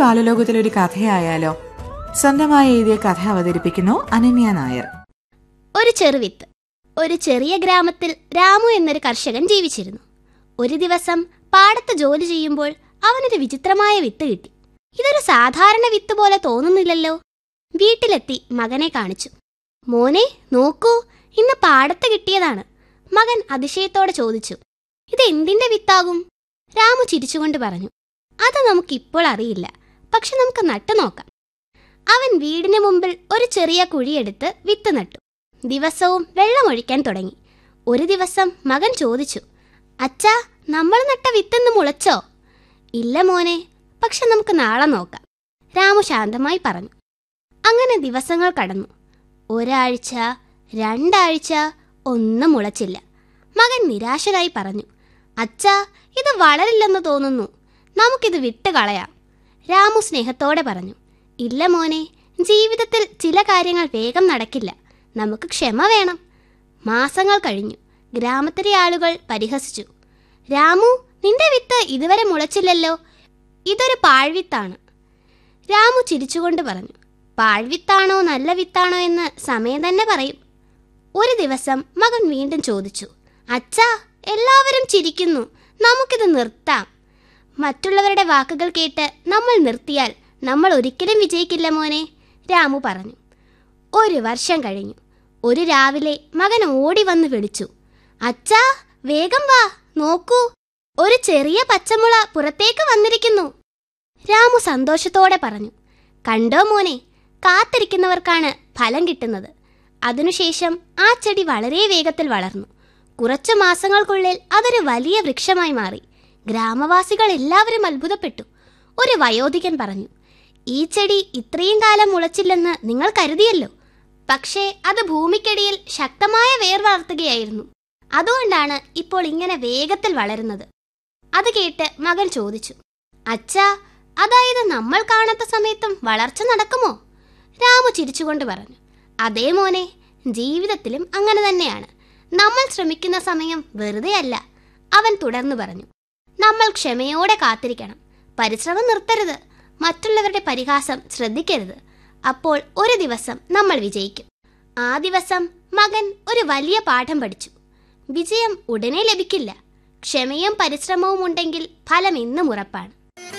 ബാലലോകത്തിൽ ഒരു കഥയായാലോ സ്വന്തമായി എഴുതിയ കഥ അവതരിപ്പിക്കുന്നു അനന്യ നായർ ഒരു ചെറുവിത്ത് ഒരു ചെറിയ ഗ്രാമത്തിൽ രാമു എന്നൊരു കർഷകൻ ജീവിച്ചിരുന്നു ഒരു ദിവസം പാടത്ത് ജോലി ചെയ്യുമ്പോൾ അവനൊരു വിചിത്രമായ വിത്ത് കിട്ടി ഇതൊരു സാധാരണ വിത്ത് പോലെ തോന്നുന്നില്ലല്ലോ വീട്ടിലെത്തി മകനെ കാണിച്ചു മോനെ നോക്കൂ ഇന്ന് പാടത്ത് കിട്ടിയതാണ് മകൻ അതിശയത്തോടെ ചോദിച്ചു ഇത് എന്തിന്റെ വിത്താകും രാമു ചിരിച്ചുകൊണ്ട് പറഞ്ഞു അത് നമുക്കിപ്പോൾ അറിയില്ല പക്ഷെ നമുക്ക് നട്ടു നോക്കാം അവൻ വീടിന് മുമ്പിൽ ഒരു ചെറിയ കുഴിയെടുത്ത് വിത്ത് നട്ടു ദിവസവും വെള്ളമൊഴിക്കാൻ തുടങ്ങി ഒരു ദിവസം മകൻ ചോദിച്ചു അച്ഛാ നമ്മൾ നട്ട വിത്തെന്ന് മുളച്ചോ ഇല്ല മോനെ പക്ഷെ നമുക്ക് നാളെ നോക്കാം രാമു ശാന്തമായി പറഞ്ഞു അങ്ങനെ ദിവസങ്ങൾ കടന്നു ഒരാഴ്ച രണ്ടാഴ്ച ഒന്നും മുളച്ചില്ല മകൻ നിരാശരായി പറഞ്ഞു അച്ഛാ ഇത് വളരില്ലെന്ന് തോന്നുന്നു നമുക്കിത് വിട്ട് കളയാം രാമു സ്നേഹത്തോടെ പറഞ്ഞു ഇല്ല മോനെ ജീവിതത്തിൽ ചില കാര്യങ്ങൾ വേഗം നടക്കില്ല നമുക്ക് ക്ഷമ വേണം മാസങ്ങൾ കഴിഞ്ഞു ഗ്രാമത്തിലെ ആളുകൾ പരിഹസിച്ചു രാമു നിന്റെ വിത്ത് ഇതുവരെ മുളച്ചില്ലല്ലോ ഇതൊരു പാഴ്വിത്താണ് രാമു ചിരിച്ചുകൊണ്ട് പറഞ്ഞു പാഴ്വിത്താണോ നല്ല വിത്താണോ എന്ന് സമയം തന്നെ പറയും ഒരു ദിവസം മകൻ വീണ്ടും ചോദിച്ചു അച്ഛാ എല്ലാവരും ചിരിക്കുന്നു നമുക്കിത് നിർത്താം മറ്റുള്ളവരുടെ വാക്കുകൾ കേട്ട് നമ്മൾ നിർത്തിയാൽ നമ്മൾ ഒരിക്കലും വിജയിക്കില്ല മോനെ രാമു പറഞ്ഞു ഒരു വർഷം കഴിഞ്ഞു ഒരു രാവിലെ മകൻ ഓടി വന്ന് വിളിച്ചു അച്ഛാ വേഗം വാ നോക്കൂ ഒരു ചെറിയ പച്ചമുള പുറത്തേക്ക് വന്നിരിക്കുന്നു രാമു സന്തോഷത്തോടെ പറഞ്ഞു കണ്ടോ മോനെ കാത്തിരിക്കുന്നവർക്കാണ് ഫലം കിട്ടുന്നത് അതിനുശേഷം ആ ചെടി വളരെ വേഗത്തിൽ വളർന്നു കുറച്ചു മാസങ്ങൾക്കുള്ളിൽ അതൊരു വലിയ വൃക്ഷമായി മാറി ഗ്രാമവാസികൾ എല്ലാവരും അത്ഭുതപ്പെട്ടു ഒരു വയോധികൻ പറഞ്ഞു ഈ ചെടി ഇത്രയും കാലം മുളച്ചില്ലെന്ന് നിങ്ങൾ കരുതിയല്ലോ പക്ഷേ അത് ഭൂമിക്കടിയിൽ ശക്തമായ വേർ വളർത്തുകയായിരുന്നു അതുകൊണ്ടാണ് ഇപ്പോൾ ഇങ്ങനെ വേഗത്തിൽ വളരുന്നത് അത് കേട്ട് മകൻ ചോദിച്ചു അച്ഛാ അതായത് നമ്മൾ കാണാത്ത സമയത്തും വളർച്ച നടക്കുമോ രാമു ചിരിച്ചുകൊണ്ട് പറഞ്ഞു അതേ മോനെ ജീവിതത്തിലും അങ്ങനെ തന്നെയാണ് നമ്മൾ ശ്രമിക്കുന്ന സമയം വെറുതെ അല്ല അവൻ തുടർന്നു പറഞ്ഞു നമ്മൾ ക്ഷമയോടെ കാത്തിരിക്കണം പരിശ്രമം നിർത്തരുത് മറ്റുള്ളവരുടെ പരിഹാസം ശ്രദ്ധിക്കരുത് അപ്പോൾ ഒരു ദിവസം നമ്മൾ വിജയിക്കും ആ ദിവസം മകൻ ഒരു വലിയ പാഠം പഠിച്ചു വിജയം ഉടനെ ലഭിക്കില്ല ക്ഷമയും പരിശ്രമവും ഉണ്ടെങ്കിൽ ഫലം ഇന്നും ഉറപ്പാണ്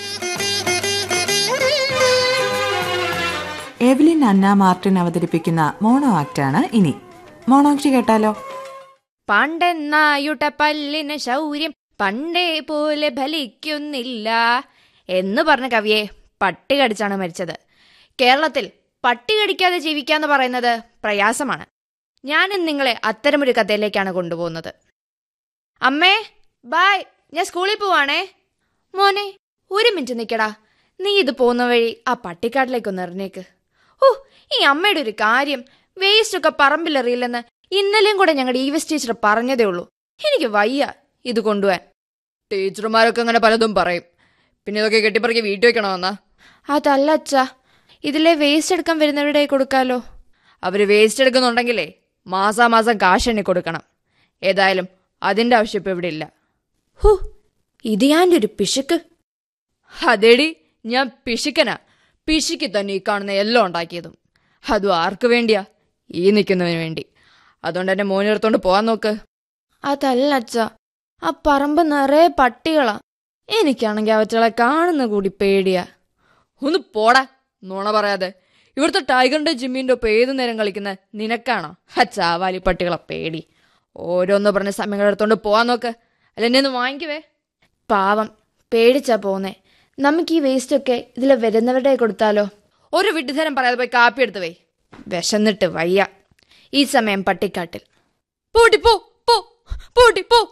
എവലിൻ അന്ന മാർട്ടിൻ അവതരിപ്പിക്കുന്ന മോണോ ആക്ടാണ് ഇനി മോണോ ആക്ട് കേട്ടാലോ പണ്ടെന്നായുടെ പല്ലിന് ശൗര്യം പണ്ടേ പോലെ ഫലിക്കുന്നില്ല എന്ന് പറഞ്ഞ കവിയെ പട്ടി കടിച്ചാണ് മരിച്ചത് കേരളത്തിൽ പട്ടി കടിക്കാതെ ജീവിക്കാന്ന് പറയുന്നത് പ്രയാസമാണ് ഞാനും നിങ്ങളെ അത്തരമൊരു കഥയിലേക്കാണ് കൊണ്ടുപോകുന്നത് അമ്മേ ബായ് ഞാൻ സ്കൂളിൽ പോവാണേ മോനെ ഒരു മിനിറ്റ് നിൽക്കടാ നീ ഇത് പോകുന്ന വഴി ആ പട്ടിക്കാട്ടിലേക്കൊന്ന് എറിഞ്ഞേക്ക് ഓ ഈ അമ്മയുടെ ഒരു കാര്യം വേസ്റ്റ് ഒക്കെ പറമ്പിലെറിയില്ലെന്ന് ഇന്നലെയും കൂടെ ഞങ്ങളുടെ ഈ വെസ്റ്റ് ടീച്ചർ പറഞ്ഞതേ ഉള്ളൂ എനിക്ക് വയ്യ ഇത് കൊണ്ടുപോവാൻ ടീച്ചർമാരൊക്കെ അങ്ങനെ പലതും പറയും പിന്നെ ഇതൊക്കെ കെട്ടിപ്പറക്കി വീട്ടിൽ വെക്കണമെന്നാ അതല്ല അച്ഛാ ഇതിലെ വേസ്റ്റ് എടുക്കാൻ വരുന്നവരുടെ കയ്യിൽ കൊടുക്കാലോ അവര് വേസ്റ്റ് എടുക്കുന്നുണ്ടെങ്കിലേ മാസാമാസം കാശ് എണ്ണി കൊടുക്കണം ഏതായാലും അതിന്റെ ആവശ്യം ഇപ്പൊ ഇവിടെ ഇല്ല ഹൂ ഇത് ഞാൻ്റെ ഒരു പിശുക്ക് അതേടി ഞാൻ പിശുക്കനാ പിശുക്ക് തന്നെ ഈ കാണുന്ന എല്ലാം ഉണ്ടാക്കിയതും അതും ആർക്ക് വേണ്ടിയാ ഈ നിൽക്കുന്നതിന് വേണ്ടി അതുകൊണ്ട് എന്റെ മോനിടത്തോണ്ട് പോവാൻ നോക്ക് അതല്ല അച്ഛ ആ പറമ്പ് നിറയെ പട്ടികളാ എനിക്കാണെങ്കിൽ അവറ്റകളെ കാണുന്ന കൂടി പേടിയാ ഒന്ന് പോടാ നുണ പറയാതെ ഇവിടുത്തെ ടൈഗറിന്റെ ജിമ്മിന്റെ ഒപ്പം ഏതു നേരം കളിക്കുന്ന നിനക്കാണോ ഹച്ചാവാലി പട്ടികളെ പേടി ഓരോന്ന് പറഞ്ഞ സമയങ്ങൾ എടുത്തോണ്ട് പോവാൻ നോക്ക് അല്ല എന്നെ ഒന്ന് വാങ്ങിക്കുവേ പാവം പേടിച്ചാ പോന്നേ നമുക്ക് ഈ വേസ്റ്റ് ഒക്കെ ഇതിൽ വരുന്നവരുടെ കൊടുത്താലോ ഒരു വിഡ്ഢിധരം പറയാതെ പോയി കാപ്പി എടുത്ത് വേ വിശന്നിട്ട് വയ്യ ഈ സമയം പട്ടിക്കാട്ടിൽ പൂട്ടി പോ പോ പൂട്ടി പോ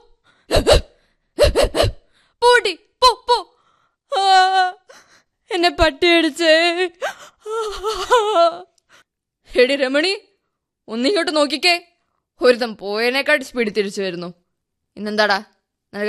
പൂട്ടി പോ പോ ആ, എന്നെ പട്ടി അടിച്ചേ എടി രമണി ഒന്നിങ്ങോട്ട് നോക്കിക്കേ ഒരുത്തം പോയതിനേക്കാട്ടി സ്പീഡ് തിരിച്ചു വരുന്നു ഇന്നെന്താടാ